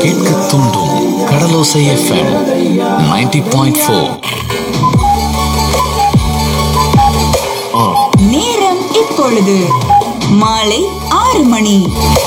கேட்க தூண்டும் கடலோசை FM 90.4 point four நேரம் இப்பொழுது மாலை ஆறு மணி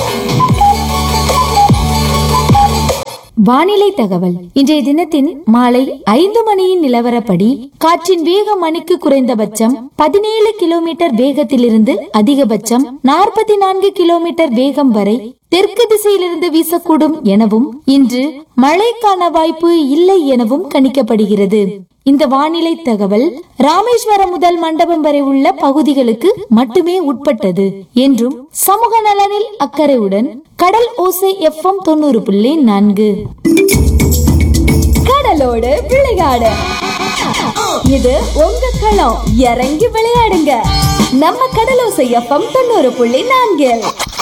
வானிலை தகவல் இன்றைய தினத்தின் மாலை ஐந்து மணியின் நிலவரப்படி காற்றின் வேக மணிக்கு குறைந்தபட்சம் பதினேழு கிலோமீட்டர் வேகத்திலிருந்து அதிகபட்சம் நாற்பத்தி நான்கு கிலோமீட்டர் வேகம் வரை தெற்கு திசையிலிருந்து வீசக்கூடும் எனவும் இன்று மழைக்கான வாய்ப்பு இல்லை எனவும் கணிக்கப்படுகிறது இந்த வானிலை தகவல் ராமேஸ்வரம் முதல் மண்டபம் வரை உள்ள பகுதிகளுக்கு மட்டுமே உட்பட்டது என்றும் சமூக நலனில் அக்கறையுடன் கடல் ஓசை எஃப்எம் தொண்ணூறு புள்ளி நான்கு கடலோடு விளையாடு இது உங்க களம் இறங்கி விளையாடுங்க நம்ம கடலோசை எஃப்எம் தொண்ணூறு புள்ளி நான்கில்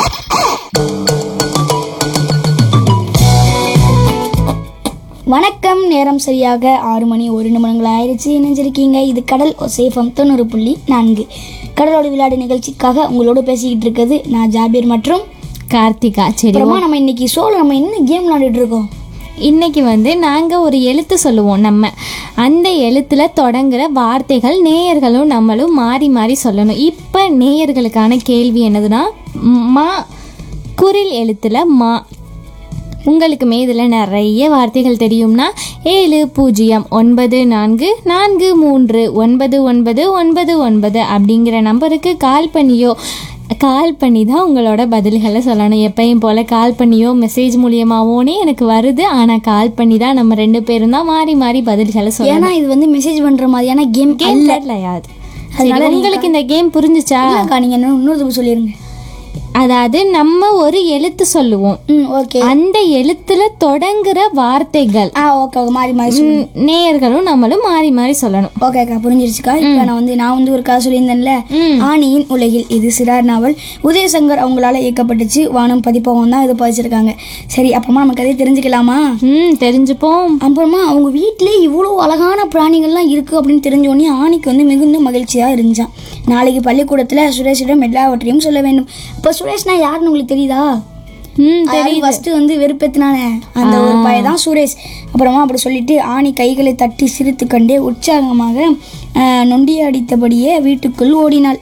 வணக்கம் நேரம் சரியாக ஆறு மணி ஒரு நிமிடங்கள் ஆயிடுச்சு இணைஞ்சிருக்கீங்க இது கடல் ஒசேஃபம் தொண்ணூறு புள்ளி நான்கு கடலோடு விளையாடு நிகழ்ச்சிக்காக உங்களோட பேசிக்கிட்டு இருக்கிறது நான் ஜாபீர் மற்றும் கார்த்திகா சரி அப்புறமா நம்ம இன்னைக்கு ஷோவில் நம்ம என்ன கேம் விளையாடிட்டு இருக்கோம் இன்னைக்கு வந்து நாங்கள் ஒரு எழுத்து சொல்லுவோம் நம்ம அந்த எழுத்துல தொடங்குற வார்த்தைகள் நேயர்களும் நம்மளும் மாறி மாறி சொல்லணும் இப்போ நேயர்களுக்கான கேள்வி என்னதுன்னா மா குரில் எழுத்துல மா உங்களுக்குமே இதில் நிறைய வார்த்தைகள் தெரியும்னா ஏழு பூஜ்ஜியம் ஒன்பது நான்கு நான்கு மூன்று ஒன்பது ஒன்பது ஒன்பது ஒன்பது அப்படிங்கிற நம்பருக்கு கால் பண்ணியோ கால் பண்ணி தான் உங்களோட பதில்களை சொல்லணும் எப்பயும் போல் கால் பண்ணியோ மெசேஜ் மூலியமாவோனே எனக்கு வருது ஆனால் கால் பண்ணி தான் நம்ம ரெண்டு பேரும் தான் மாறி மாறி பதில்களை சொல்லணும் ஏன்னா இது வந்து மெசேஜ் பண்ற மாதிரியான கேம் கேம் அல்ல கிடையாது சரி, உங்களுக்கு இந்த கேம் புரிஞ்சுச்சா இல்லக்கா நீங்க இன்னும் இன்னொரு தடவை சொல்லிருங்க அதாவது நம்ம ஒரு எழுத்து சொல்லுவோம் ம் ஓகே அந்த எழுத்துல தொடங்குற வார்த்தைகள் ஆ ஓகே மாறி மாறி சொல்லுங்க ம், நேயர்களும் நம்மளும் மாறி மாறி சொல்லணும் ஓகே அக்கா புரிஞ்சிருச்சுக்கா இப்போ நான் வந்து நான் வந்து ஒரு கதை சொல்லியிருந்தேன்ல ம். ஆணியின் உலகில் இது சிறார் நாவல் உதயசங்கர் அவங்களால இயக்கப்பட்டுச்சு வானம் பதிப்பகம் தான் இது பதிச்சிருக்காங்க சரி அப்புறமா நம்ம கதையை தெரிஞ்சுக்கலாமா ம் தெரிஞ்சுப்போம் அப்புறமா அவங்க வீட்டிலே இவ்வளோ அழகான பிராணிகள்லாம் இருக்குது அப்படின்னு தெரிஞ்ச உடனே ஆணிக்கு வந்து மிகுந்த மகிழ்ச்சியாக இருந்துச்சான் நாளைக்கு பள்ளிக்கூடத்தில் சுரேஷிடம் எல்லாவற்றையும் சொல்ல வேண்டும் இப்போ சுரேஷ்னா யாருன்னு உங்களுக்கு தெரியுதா ம் அதாவது ஃபர்ஸ்ட் வந்து வெறுப்பேத்தினானே அந்த ஒரு பையன் தான் சுரேஷ் அப்புறமா அப்படி சொல்லிட்டு ஆணி கைகளை தட்டி சிரித்து கண்டே உற்சாகமாக ஆஹ், நொண்டி அடித்தபடியே வீட்டுக்குள் ஓடினாள்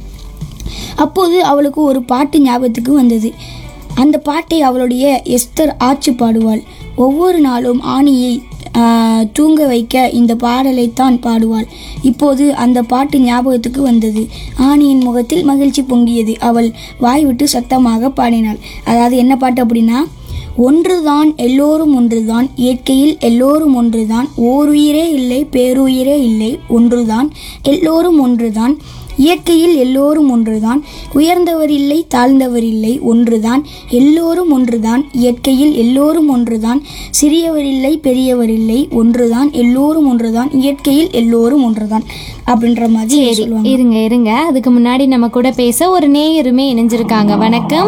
அப்போது அவளுக்கு ஒரு பாட்டு ஞாபகத்துக்கு வந்தது அந்த பாட்டை அவளுடைய எஸ்தர் ஆச்சு பாடுவாள் ஒவ்வொரு நாளும் ஆணியை ஆஹ், தூங்க வைக்க இந்த பாடலைத்தான் பாடுவாள் இப்போது அந்த பாட்டு ஞாபகத்துக்கு வந்தது ஆணியின் முகத்தில் மகிழ்ச்சி பொங்கியது அவள் வாய் விட்டு சத்தமாக பாடினாள் அதாவது என்ன பாட்டு அப்படின்னா ஒன்றுதான் எல்லோரும் ஒன்றுதான் இயற்கையில் எல்லோரும் ஒன்றுதான் ஓருயிரே இல்லை பேருயிரே இல்லை ஒன்றுதான் எல்லோரும் ஒன்றுதான் இயற்கையில் எல்லோரும் ஒன்றுதான் உயர்ந்தவர் இல்லை தாழ்ந்தவர் இல்லை ஒன்றுதான் எல்லோரும் ஒன்றுதான் இயற்கையில் எல்லோரும் ஒன்றுதான் சிறியவர் இல்லை பெரியவர் இல்லை ஒன்றுதான் எல்லோரும் ஒன்றுதான் இயற்கையில் எல்லோரும் ஒன்றுதான் அப்படின்ற மாதிரி சரி சொல்லுவாங்க இருங்க இருங்க அதுக்கு முன்னாடி நம்ம கூட பேச ஒரு நேயருமே இணைஞ்சிருக்காங்க வணக்கம்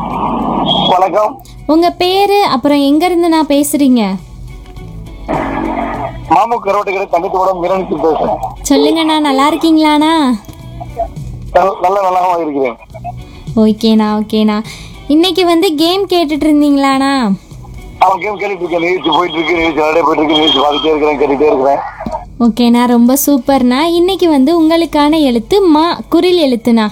வணக்கம் உங்க பேரு அப்புறம் எங்க இருந்து நான் பேசுறீங்க மாமு கரோட்டை கடை தங்கத்தோட மிரணிச்சு பேசுறேன் சொல்லுங்கண்ணா நல்லா இருக்கீங்களாண்ணா நல்- நல்ல நலமா இருக்கிறேன் ஓகேண்ணா ஓகேண்ணா இன்னைக்கு வந்து கேம் கேட்டுட்டு இருந்தீங்களாண்ணா அவன் கேம் கேட்டுட்டு இருக்கேன் நிகழ்ச்சி போயிட்டு இருக்கு நிகழ்ச்சி நிறைய போயிட்டு இருக்கு நிகழ்ச்சி பார்த்துட்டே இருக்கிறேன் கேட்டுட்டே இருக்கிறேன் ஓகேண்ணா ரொம்ப சூப்பர்ண்ணா இன்னைக்கு வந்து உங்களுக்கான எழுத்து மா குரில் எழுத்துண்ணா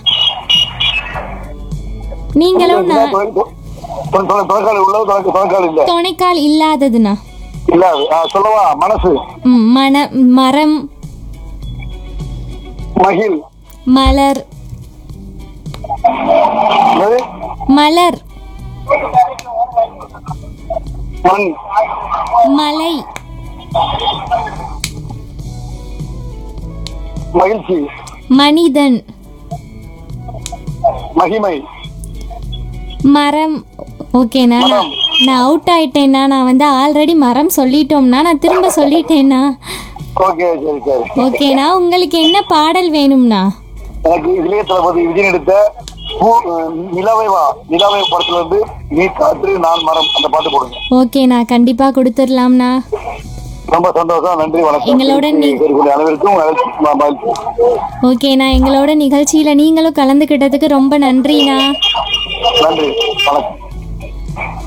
நீங்களும் நான் துணைக்கால் உள்ளது துணைக்கு துணைக்கால் இல்ல துணைக்கால் இல்லாததுண்ணா இல்லாது ஆ, சொல்லவா மனசு ம், மன மரம் மகிழ் மலர் என்னது? மலர் மண் மலை மகிழ்ச்சி மனிதன் மகிமை மரம் ஓகேண்ணா நான் நான் அவுட் ஆயிட்டேன்னா நான் வந்து ஆல்ரெடி மரம் சொல்லிட்டோம்னா நான் திரும்ப சொல்லிட்டேன்னா ஓகே சரி சரி ஓகேண்ணா உங்களுக்கு என்ன பாடல் வேணும்ண்ணா எனக்கு இளைய தளபதி விஜய் எடுத்த பூ அஹ், நிலவை வா நிலவை படத்துல இருந்து நீ காற்று நான் மரம் அந்த பாட்டு போடுங்க ஓகேண்ணா கண்டிப்பாக கொடுத்துடலாம்ண்ணா ரொம்ப சந்தோஷம் நன்றி வணக்கம் எங்களோட நீ- இருக்கக்கூடிய அனைவருக்கும் மகிழ்ச்சி- ம- மகிழ்ச்சி ஓகேண்ணா எங்களோட நிகழ்ச்சியில் நீங்களும் கலந்துக்கிட்டதுக்கு ரொம்ப நன்றிண்ணா நன்றி வணக்கம்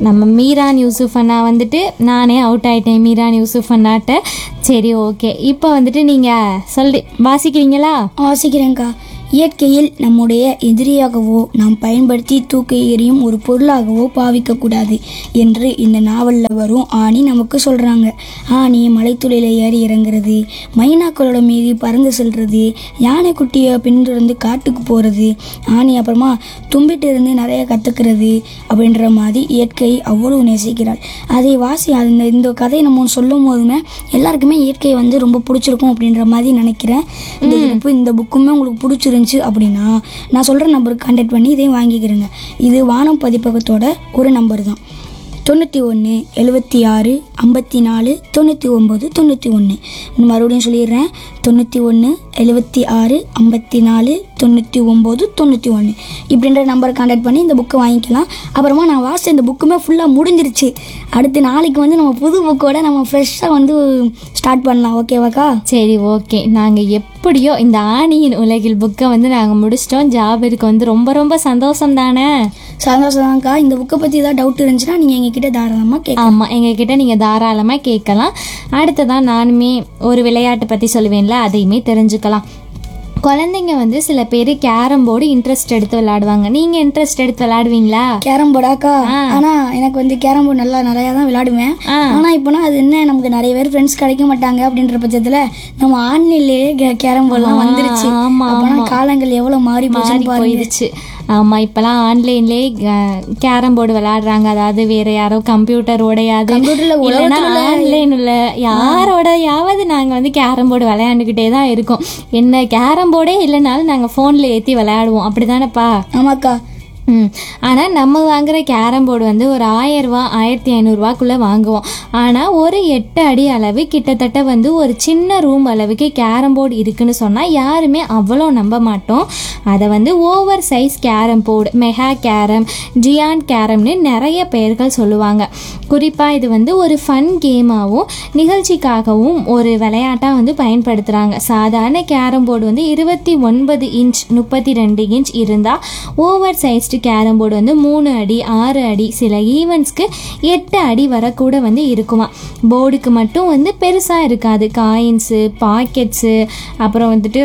நம்ம மீரான் யூசுஃப் அண்ணா வந்துட்டு நானே அவுட் ஆயிட்டேன் மீரான் யூசுஃப் அண்ணாட்ட சரி ஓகே இப்போ வந்துட்டு நீங்கள் சொல்லி வாசிக்கிறீங்களா வாசிக்கிறேங்க்கா இயற்கையில் நம்முடைய எதிரியாகவோ நாம் பயன்படுத்தி தூக்கி எறியும் ஒரு பொருளாகவோ பாவிக்கக்கூடாது என்று இந்த நாவலில் வரும் ஆணி நமக்கு சொல்கிறாங்க ஆணி மலைத்துளியில் ஏறி இறங்குறது மைனாக்களோட மீது பறந்து செல்றது யானைக்குட்டியை பின்தொடர்ந்து காட்டுக்கு போகிறது ஆணி அப்புறமா தும்பிட்டு இருந்து நிறைய கற்றுக்கிறது அப்படின்ற மாதிரி இயற்கையை அவ்வளவு நேசிக்கிறாள் அதை வாசி அந்த இந்த கதையை நம்ம சொல்லும் போதுமே எல்லாருக்குமே இயற்கை வந்து ரொம்ப பிடிச்சிருக்கும் அப்படின்ற மாதிரி நினைக்கிறேன் இந்த இப்போ இந்த புக்குமே உங்களுக்கு பிடிச்சிருந்துச்சு அப்படின்னா நான் சொல்கிற நம்பருக்கு கான்டாக்ட் பண்ணி இதையும் வாங்கிக்கிறேங்க இது வானம் பதிப்பகத்தோட ஒரு நம்பர் தான் தொண்ணூற்றி ஒன்று எழுபத்தி ஆறு ஐம்பத்தி நாலு தொண்ணூற்றி ஒம்பது தொண்ணூற்றி ஒன்று மறுபடியும் சொல்லிடுறேன் தொண்ணூற்றி ஒன்று எழுபத்தி ஆறு ஐம்பத்தி நாலு தொண்ணூற்றி ஒம்பது தொண்ணூற்றி ஒன்று இப்படின்ற நம்பரை கான்டாக்ட் பண்ணி இந்த புக்கை வாங்கிக்கலாம் அப்புறமா நான் வாசித்த இந்த புக்குமே ஃபுல்லாக முடிஞ்சிருச்சு அடுத்து நாளைக்கு வந்து நம்ம புது புக்கோட நம்ம ஃப்ரெஷ்ஷாக வந்து ஸ்டார்ட் பண்ணலாம் ஓகேவாக்கா சரி ஓகே நாங்கள் எப்படியோ இந்த ஆணியின் உலகில் புக்கை வந்து நாங்கள் முடிச்சிட்டோம் ஜாபிற்கு வந்து ரொம்ப ரொம்ப சந்தோஷம் தானே சந்தோஷம் தான்க்கா இந்த புக்கை பற்றி ஏதாவது டவுட் இருந்துச்சுன்னா நீங்கள் எங்ககிட்ட தாராளமாக கேட்க ஆமாம் எங்ககிட்ட நீங்கள் தாராளமாக கேட்கலாம் அடுத்ததான் நானுமே ஒரு விளையாட்டு பற்றி சொல்லுவேன்ல அதையுமே தெரிஞ்சுக்கலாம் குழந்தைங்க வந்து சில பேர் கேரம் போர்டு இன்ட்ரெஸ்ட் எடுத்து விளையாடுவாங்க நீங்கள் இன்ட்ரெஸ்ட் எடுத்து விளையாடுவீங்களா கேரம் போர்டாக்கா ஆனா எனக்கு வந்து கேரம் போர்டு நல்லா நிறைய தான் விளையாடுவேன் ஆ. ஆனா இப்போனா அது என்ன நமக்கு நிறைய பேர் ஃப்ரெண்ட்ஸ் கிடைக்க மாட்டாங்க அப்படின்ற பட்சத்துல நம்ம ஆன்லைன்லயே கேரம் போர்டுலாம் வந்துருச்சு ஆமா, அப்போனா காலங்கள் எவ்வளவு மாறி மாறி போச்சுன்னு பாருங்க போயிடுச்சு ஆமாம் இப்போலாம் ஆன்லைன்லேயே கேரம் போர்டு விளையாடுறாங்க அதாவது வேற யாரோ கம்ப்யூட்டரோடையாவது கம்ப்யூட்டர்ல இல்லைன்னா ஆன்லைன் உள்ள யாரோடையாவது நாங்கள் வந்து கேரம் போர்டு விளையாண்டுக்கிட்டே தான் இருக்கோம் என்ன கேரம் போர்டே இல்லைனாலும் நாங்கள் ஃபோனில் ஏற்றி விளையாடுவோம் அப்படி தானேப்பா ஆமாக்கா ம் ஆனால் நம்ம வாங்குற கேரம் போர்டு வந்து ஒரு ஆயிரரூவா ஆயிரத்தி ஐநூறுரூவாக்குள்ளே வாங்குவோம் ஆனால் ஒரு எட்டு அடி அளவு கிட்டத்தட்ட வந்து ஒரு சின்ன ரூம் அளவுக்கு கேரம் போர்டு இருக்குன்னு சொன்னால் யாருமே அவ்வளோ நம்ப மாட்டோம் அதை வந்து over size carrom board mega carrom ஜியான் கேரம்னு நிறைய பெயர்கள் சொல்லுவாங்க குறிப்பாக இது வந்து ஒரு ஃபன் கேமாகவும் நிகழ்ச்சிக்காகவும் ஒரு விளையாட்டாக வந்து பயன்படுத்துகிறாங்க சாதாரண கேரம் போர்டு வந்து இருபத்தி ஒன்பது இன்ச் முப்பத்தி ரெண்டு இன்ச் இருந்தால் ஓவர் சைஸ்டு கேரம் போர்டு வந்து மூணு அடி ஆறு அடி சில ஈவெண்ட்ஸ்க்கு எட்டு அடி வரை கூட வந்து இருக்குமா போர்டுக்கு மட்டும் வந்து பெருசாக இருக்காது காயின்ஸு பாக்கெட்ஸு அப்புறம் வந்துட்டு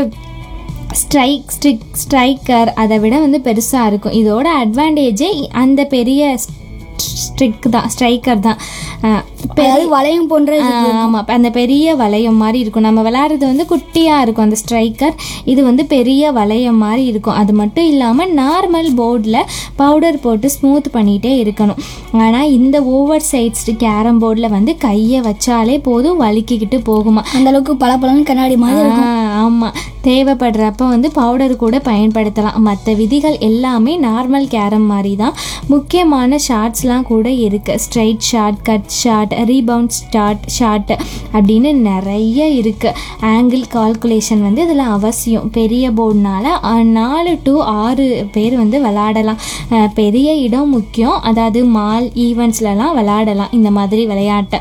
ஸ்ட்ரைக் ஸ்ட்ரிக் ஸ்ட்ரைக்கர் அதை விட வந்து பெருசாக இருக்கும் இதோட அட்வான்டேஜே அந்த பெரிய ஸ்ட்ரிக் தான் ஸ்ட்ரைக்கர் தான் அஹ் அதாவது வளையம் போன்ற இது. ஆமாம் அந்த பெரிய வளையம் மாதிரி இருக்கும் நம்ம விளையாடுறது வந்து குட்டியாக இருக்கும் அந்த ஸ்ட்ரைக்கர் இது வந்து பெரிய வளையம் மாதிரி இருக்கும் அது மட்டும் இல்லாமல் நார்மல் போர்டில் பவுடர் போட்டு ஸ்மூத் பண்ணிகிட்டே இருக்கணும் ஆனால் இந்த ஓவர் சைட்ஸ்டு கேரம் போர்டில் வந்து கையை வச்சாலே போதும் வலிக்கிக்கிட்டு போகுமா அந்த அளவுக்கு பல கண்ணாடி மாதிரி இருக்கும் ஆமாம் தேவைப்படுறப்ப வந்து பவுடர் கூட பயன்படுத்தலாம் மற்ற விதிகள் எல்லாமே நார்மல் கேரம் மாதிரி தான் முக்கியமான ஷார்ட்ஸ்லாம் கூட இருக்குது straight shot cut shot rebound start shot அப்படின்னு நிறைய இருக்குது ஆங்கிள் கால்குலேஷன் வந்து இதில் அவசியம் பெரிய போர்டுனால நாலு டு ஆறு பேர் வந்து விளையாடலாம் அஹ் பெரிய இடம் முக்கியம் அதாவது மால் ஈவெண்ட்ஸ்லலாம் விளையாடலாம் இந்த மாதிரி விளையாட்டை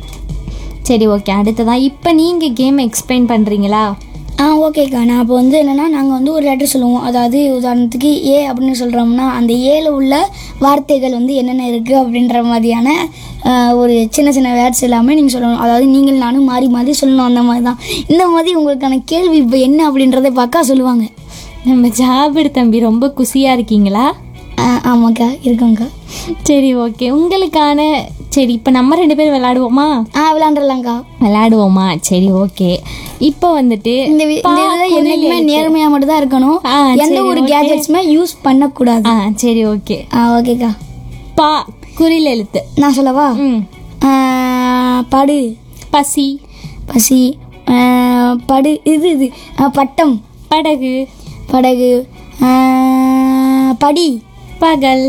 சரி ஓகே அடுத்ததான் இப்போ நீங்கள் கேம் எக்ஸ்பிளைன் பண்ணுறீங்களா ஆ ஓகேக்கா நான் அப்போ வந்து என்னென்னா நாங்கள் வந்து ஒரு லெட்டர் சொல்லுவோம் அதாவது உதாரணத்துக்கு ஏ அப்படின்னு சொல்கிறோம்னா அந்த ஏல உள்ள வார்த்தைகள் வந்து என்னென்ன இருக்குது அப்படின்ற மாதிரியான ஆ, ஒரு சின்ன சின்ன வேர்ட்ஸ் எல்லாமே நீங்கள் சொல்லணும் அதாவது நீங்கள் நானும் மாறி மாறி சொல்லணும் அந்த மாதிரி தான் இந்த மாதிரி உங்களுக்கான கேள்வி இப்போ என்ன அப்படின்றத பார்க்க சொல்லுவாங்க நம்ம ஜாபிர் தம்பி ரொம்ப குசியாக இருக்கீங்களா ஆ, ஆமாக்கா இருக்கோங்க்கா சரி ஓகே உங்களுக்கான சரி இப்போ நம்ம ரெண்டு பேரும் விளையாடுவோமா ஆ விளாண்டுலாங்க்கா விளையாடுவோமா சரி ஓகே இப்போ வந்துட்டு இந்த வி- இந்த இதில் என்னைக்குமே நேர்மையாக மட்டும் தான் இருக்கணும் ஆ, எந்த சரி, ஒரு okay. கேஜெட்ஸுமே யூஸ் பண்ணக்கூடாது ஆ சரி ஓகே ஆ ஓகேக்கா பா குறில் எழுத்து நான் சொல்லவா ம் ஆ, படு பசி பசி ஆ, படு இது இது ஆ, பட்டம் படகு படகு ஆ, படி பகல்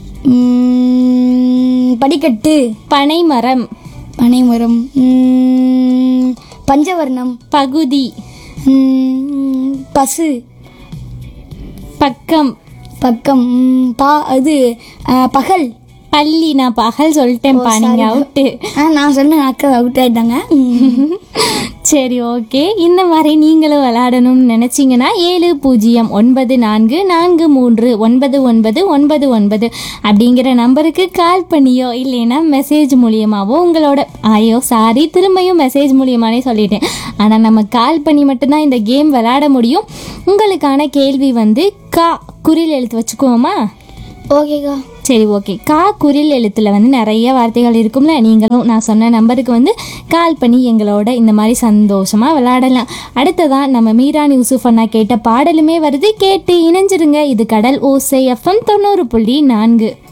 ம், படிக்கட்டு பனைமரம் பனைமரம் ம், பஞ்சவர்ணம் பகுதி ம், பசு பக்கம் பக்கம் ம், பா அது ஆ, பகல் பள்ளி நான் பகல் சொல்லிட்டேன்ப்பா நீங்கள் அவுட்டு ஆ நான் சொன்னேன் அக்கா அவுட் ஆயிட்டாங்க ம். சரி ஓகே இந்த மாதிரி நீங்களும் விளையாடணும்னு நினச்சிங்கன்னா ஏழு பூஜ்ஜியம் ஒன்பது நான்கு நான்கு மூன்று ஒன்பது ஒன்பது ஒன்பது ஒன்பது அப்படிங்கிற நம்பருக்கு கால் பண்ணியோ இல்லைன்னா மெசேஜ் மூலியமாவோ உங்களோட ஐயோ சாரி திரும்பியும் மெசேஜ் மூலியமானே சொல்லிட்டேன் ஆனால் நம்ம கால் பண்ணி மட்டும்தான் இந்த கேம் விளையாட முடியும் உங்களுக்கான கேள்வி வந்து கா குறில் எழுத்து வச்சுக்குவோமா ஓகேக்கா சரி ஓகே கா குரில் எழுத்துல வந்து நிறைய வார்த்தைகள் இருக்கும்ல நீங்களும் நான் சொன்ன நம்பருக்கு வந்து கால் பண்ணி எங்களோட இந்த மாதிரி சந்தோஷமா விளையாடலாம் அடுத்ததா நம்ம மீரான் யூசுஃப் அண்ணா கேட்ட பாடலுமே வருது கேட்டு இணைஞ்சிருங்க இது கடல் ஓசை எஃப்எம் தொண்ணூறு புள்ளி நான்கு